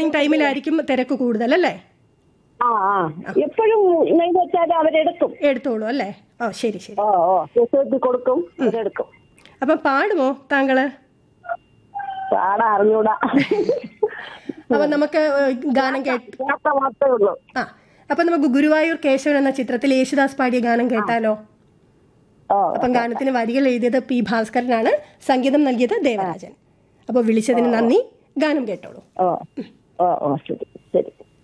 morning ടൈമിലായിരിക്കും തിരക്ക് കൂടുതൽ അല്ലേ ആ ആ എപ്പോഴും നെയ്ത് വെച്ചാൽ അവരെടുക്കും എടുത്തോളൂ അല്ലേ ഓ ശരി ശരി ഓ ഓ റിസോർട്ടിൽ കൊടുക്കും അവരെടുക്കും അപ്പം പാടുമോ താങ്കള് പാടാ അറിഞ്ഞൂടാ അപ്പം നമുക്ക് ഏഹ്, ഗാനം കേട്ട് കേട്ട മാത്രമേ ഉള്ളൂ ആ അപ്പം നമുക്ക് ഗുരുവായൂർ കേശവൻ എന്ന ചിത്രത്തിൽ യേശുദാസ് പാടിയ ഗാനം കേട്ടാലോ ഓ അപ്പം ഗാനത്തിന് വരികൾ എഴുതിയത് പി ഭാസ്കരനാണ് സംഗീതം നൽകിയത് ദേവരാജൻ അപ്പോൾ വിളിച്ചതിന് നന്ദി ഗാനം കേട്ടോളൂ ഓ ഓ ഓ ശരി